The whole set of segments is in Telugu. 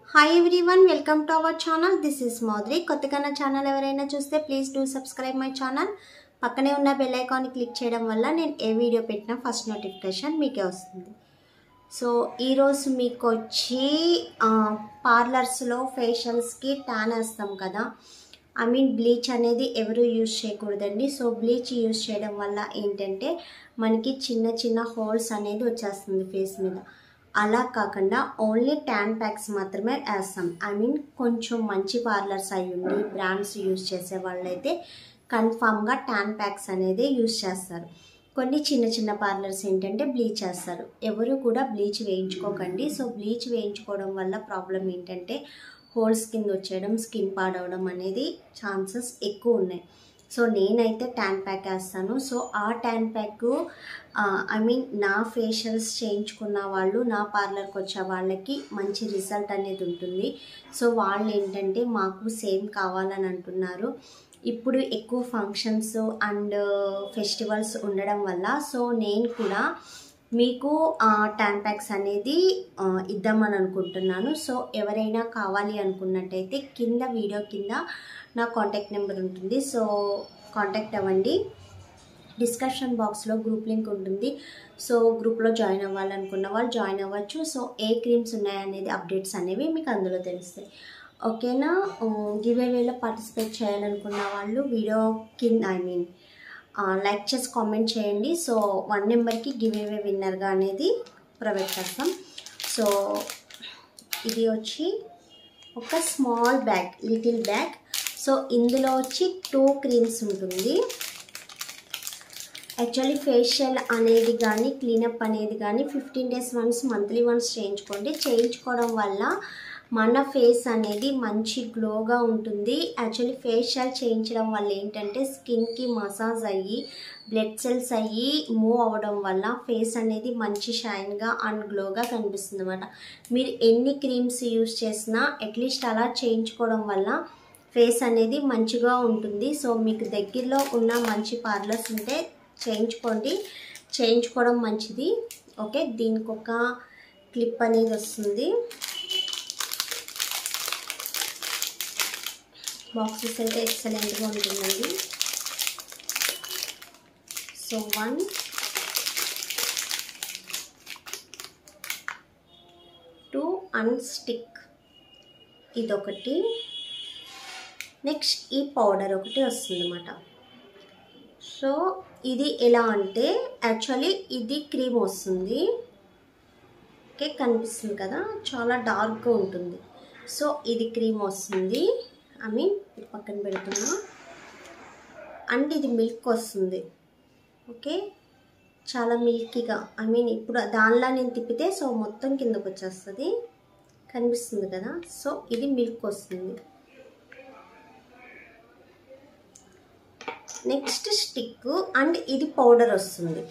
hi everyone welcome to our channel this is Madhuri కొత్తగా నా ఛానల్ ఎవరైనా చూస్తే please do subscribe my channel పక్కనే ఉన్న బెల్ ఐకాన్ క్లిక్ చేయడం వల్ల నేను ఏ వీడియో పెట్టినా ఫస్ట్ నోటిఫికేషన్ మీకే వస్తుంది సో ఈరోజు మీకు వచ్చి పార్లర్స్లో ఫేషియల్స్కి ట్యాన్ వేస్తాం కదా ఐ మీన్ బ్లీచ్ అనేది ఎవరు యూజ్ చేయకూడదండి సో బ్లీచ్ యూజ్ చేయడం వల్ల ఏంటంటే మనకి చిన్న చిన్న హోల్స్ అనేది వచ్చేస్తుంది ఫేస్ మీద అలా కాకుండా ఓన్లీ ట్యాన్ ప్యాక్స్ మాత్రమే వేస్తాం ఐ మీన్ కొంచెం మంచి పార్లర్స్ అయి ఉండి బ్రాండ్స్ యూజ్ చేసే వాళ్ళైతే కన్ఫామ్గా ట్యాన్ ప్యాక్స్ అనేది యూజ్ చేస్తారు కొన్ని చిన్న చిన్న పార్లర్స్ ఏంటంటే బ్లీచ్ చేస్తారు ఎవరు కూడా బ్లీచ్ వేయించుకోకండి సో బ్లీచ్ వేయించుకోవడం వల్ల ప్రాబ్లం ఏంటంటే హోల్స్ కింద వచ్చేయడం స్కిన్ పాడవడం అనేది ఛాన్సెస్ ఎక్కువ ఉన్నాయి సో నేనైతే ట్యాన్ ప్యాక్ వేస్తాను సో ఆ ట్యాన్ ప్యాక్ ఐ మీన్ నా ఫేషియల్స్ చేయించుకున్న వాళ్ళు నా పార్లర్కి వచ్చే వాళ్ళకి మంచి రిజల్ట్ అనేది ఉంటుంది సో వాళ్ళు ఏంటంటే మాకు సేమ్ కావాలని అంటున్నారు ఇప్పుడు ఎక్కువ ఫంక్షన్స్ అండ్ ఫెస్టివల్స్ ఉండడం వల్ల సో నేను కూడా మీకు ట్యాన్ ప్యాక్స్ అనేది ఇద్దామని అనుకుంటున్నాను సో ఎవరైనా కావాలి అనుకున్నట్టయితే కింద వీడియో కింద నా కాంటాక్ట్ నెంబర్ ఉంటుంది సో కాంటాక్ట్ అవ్వండి డిస్కషన్ బాక్స్లో గ్రూప్ లింక్ ఉంటుంది సో గ్రూప్లో జాయిన్ అవ్వాలనుకున్న వాళ్ళు జాయిన్ అవ్వచ్చు సో ఏ క్రీమ్స్ ఉన్నాయనేది అప్డేట్స్ అనేవి మీకు అందులో తెలుస్తాయి ఓకేనా గివ్ అవేలో పార్టిసిపేట్ చేయాలనుకున్న వాళ్ళు వీడియో కింద ఐ మీన్ లైక్ చేసి కామెంట్ చేయండి సో వన్ నెంబర్కి గివ్ అవే విన్నర్గా అనేది ప్రొవైడ్ చేస్తాం సో ఇది వచ్చి ఒక small bag little bag so ఇందులో వచ్చి టూ క్రీమ్స్ ఉంటుంది యాక్చువల్లీ ఫేషియల్ అనేది కానీ క్లీనప్ అనేది కానీ fifteen days once monthly once చేయించుకోండి చేయించుకోవడం వల్ల మన ఫేస్ అనేది మంచి గ్లోగా ఉంటుంది యాక్చువల్లీ ఫేషియల్ చేయించడం వల్ల ఏంటంటే స్కిన్కి మసాజ్ అయ్యి బ్లడ్ సెల్స్ అయ్యి మూవ్ అవ్వడం వల్ల ఫేస్ అనేది మంచి షైన్గా అండ్ గ్లోగా కనిపిస్తుంది అనమాట మీరు ఎన్ని క్రీమ్స్ యూస్ చేసినా అట్లీస్ట్ అలా చేయించుకోవడం వల్ల ఫేస్ అనేది మంచిగా ఉంటుంది సో మీకు దగ్గరలో ఉన్న మంచి పార్లర్స్ ఉంటే చేయించుకోండి చేయించుకోవడం మంచిది ఓకే దీనికి ఒక క్లిప్ అనేది వస్తుంది బాక్సెస్ అయితే ఎక్సలెంట్గా ఉంటుందండి so one two and stick ఇదొకటి నెక్స్ట్ ఈ పౌడర్ ఒకటి వస్తుంది అన్నమాట సో ఇది ఎలా అంటే యాక్చువల్లీ ఇది క్రీమ్ వస్తుంది ఓకే కనిపిస్తుంది కదా చాలా డార్క్గా ఉంటుంది సో ఇది క్రీమ్ వస్తుంది ఐ మీన్ ఇది పక్కన పెడుతున్నా అండ్ ఇది మిల్క్ వస్తుంది ఓకే చాలా మిల్కీగా ఐ మీన్ ఇప్పుడు దానిలా నేను తిప్పితే సో మొత్తం కిందకు వచ్చేస్తుంది కనిపిస్తుంది కదా సో ఇది మిల్క్ వస్తుంది నెక్స్ట్ స్టిక్ అండ్ ఇది పౌడర్ వస్తుంది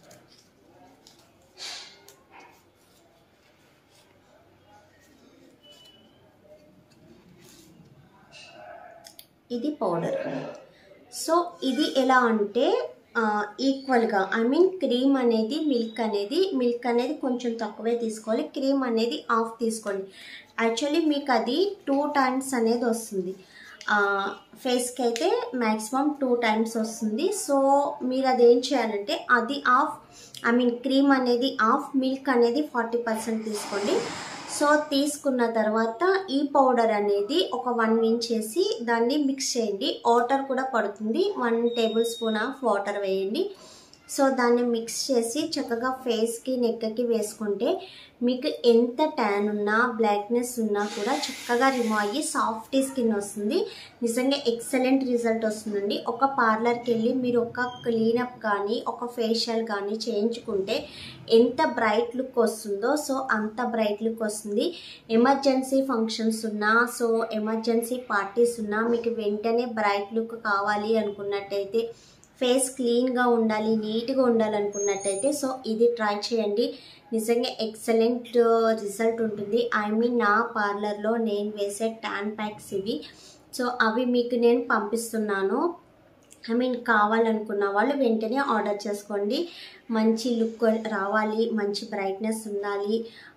ఇది పౌడర్ సో ఇది ఎలా అంటే ఈక్వల్గా ఐ మీన్ క్రీమ్ అనేది మిల్క్ అనేది మిల్క్ అనేది కొంచెం తక్కువే తీసుకోవాలి క్రీమ్ అనేది ఆఫ్ తీసుకోండి యాక్చువల్లీ మీకు అది టూ టైమ్స్ అనేది వస్తుంది ఫేస్కి అయితే మ్యాక్సిమం టూ టైమ్స్ వస్తుంది సో మీరు అది ఏం చేయాలంటే అది ఆఫ్ ఐ మీన్ క్రీమ్ అనేది ఆఫ్ మిల్క్ అనేది ఫార్టీ పర్సెంట్ తీసుకోండి సో తీసుకున్న తర్వాత ఈ పౌడర్ అనేది ఒక వన్ ఇంచ్ చేసి దాన్ని మిక్స్ చేయండి వాటర్ కూడా పడుతుంది one table spoon of water వేయండి సో దాన్ని మిక్స్ చేసి చక్కగా ఫేస్కి నెక్కకి వేసుకుంటే మీకు ఎంత ట్యాన్ ఉన్నా బ్లాక్నెస్ ఉన్నా కూడా చక్కగా రిమూవ్ అయ్యి సాఫ్ట్ స్కిన్ వస్తుంది నిజంగా ఎక్సలెంట్ రిజల్ట్ వస్తుందండి ఒక పార్లర్కి వెళ్ళి మీరు ఒక క్లీనప్ కానీ ఒక ఫేషియల్ కానీ చేయించుకుంటే ఎంత బ్రైట్ లుక్ వస్తుందో సో అంత బ్రైట్ లుక్ వస్తుంది ఎమర్జెన్సీ ఫంక్షన్స్ ఉన్నా సో ఎమర్జెన్సీ పార్టీస్ ఉన్నా మీకు వెంటనే బ్రైట్ లుక్ కావాలి అనుకున్నట్టయితే ఫేస్ క్లీన్గా ఉండాలి నీట్గా ఉండాలనుకున్నట్టయితే సో ఇది ట్రై చేయండి నిజంగా ఎక్సలెంట్ రిజల్ట్ ఉంటుంది ఐ మీన్ నా పార్లర్లో నేను వేసే ట్యాన్ ప్యాక్స్ ఇవి సో అవి మీకు నేను పంపిస్తున్నాను ఐ మీన్ కావాలనుకున్న వాళ్ళు వెంటనే ఆర్డర్ చేసుకోండి మంచి లుక్ రావాలి మంచి బ్రైట్నెస్ ఉండాలి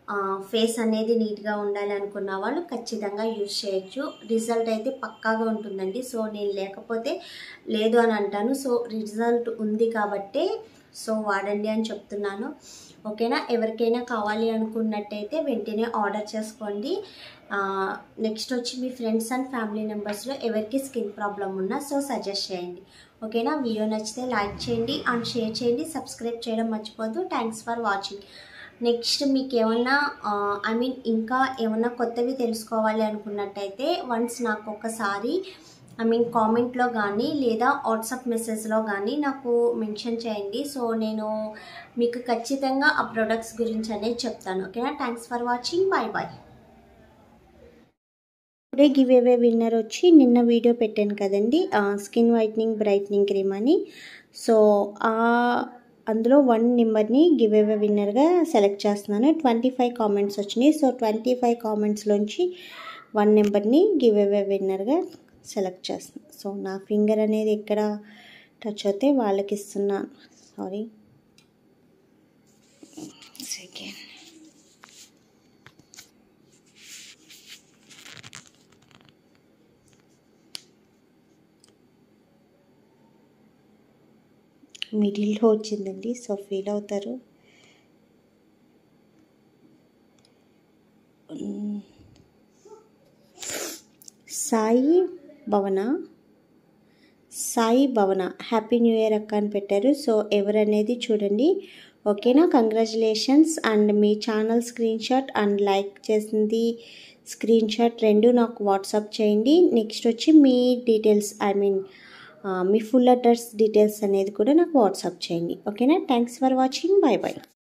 ఫేస్ అనేది నీట్గా ఉండాలి అనుకున్న వాళ్ళు ఖచ్చితంగా యూజ్ చేయొచ్చు రిజల్ట్ అయితే పక్కాగా ఉంటుందండి సో నేను లేకపోతే లేదు అని అంటాను సో రిజల్ట్ ఉంది కాబట్టి సో వాడండి అని చెప్తున్నాను ఓకేనా ఎవరికైనా కావాలి అనుకున్నట్టయితే వెంటనే ఆర్డర్ చేసుకోండి నెక్స్ట్ వచ్చి మీ ఫ్రెండ్స్ అండ్ ఫ్యామిలీ మెంబర్స్లో ఎవరికి స్కిన్ ప్రాబ్లం ఉన్నా సో సజెస్ట్ చేయండి ఓకేనా వీడియో నచ్చితే లైక్ చేయండి అండ్ షేర్ చేయండి సబ్స్క్రైబ్ చేయడం మర్చిపోద్దు థ్యాంక్స్ ఫర్ వాచింగ్ నెక్స్ట్ మీకు ఏమన్నా ఐ మీన్ ఇంకా ఏమన్నా కొత్తవి తెలుసుకోవాలి అనుకున్నట్టయితే వన్స్ నాకు ఒకసారి ఐ మీన్ కామెంట్లో కానీ లేదా వాట్సాప్ మెసేజ్లో కానీ నాకు మెన్షన్ చేయండి సో నేను మీకు ఖచ్చితంగా ఆ ప్రొడక్ట్స్ గురించి అనేది చెప్తాను ఓకేనా thanks for watching bye bye ఇప్పుడే గివ్ అవే విన్నర్ వచ్చి నిన్న వీడియో పెట్టాను కదండి స్కిన్ వైట్నింగ్ బ్రైట్నింగ్ క్రీమ్ అని సో అందులో వన్ నెంబర్ని గివ్ అవే విన్నర్గా సెలెక్ట్ చేస్తున్నాను ట్వంటీ ఫైవ్ కామెంట్స్ వచ్చినాయి సో ట్వంటీ ఫైవ్ కామెంట్స్లోంచి వన్ నెంబర్ని గివ్ అవే విన్నర్గా సెలెక్ట్ చేస్తున్నాను సో నా ఫింగర్ అనేది ఎక్కడ టచ్ అవుతే వాళ్ళకి ఇస్తున్నాను సారీ సెకండ్ మిడిల్లో వచ్చిందండి సో ఫీల్ అవుతారు సాయి భవన సాయి భవన హ్యాపీ న్యూ ఇయర్ అక్క అని పెట్టారు సో ఎవరనేది చూడండి ఓకేనా కంగ్రాచులేషన్స్ అండ్ మీ channel screen shot and like చేసింది స్క్రీన్ షాట్ రెండు నాకు వాట్సాప్ చేయండి నెక్స్ట్ వచ్చి మీ డీటెయిల్స్ ఐ మీన్ మీ ఫుల్ అడ్రస్ డీటెయిల్స్ అనేది కూడా నాకు వాట్సాప్ చేయండి ఓకేనా thanks for watching bye bye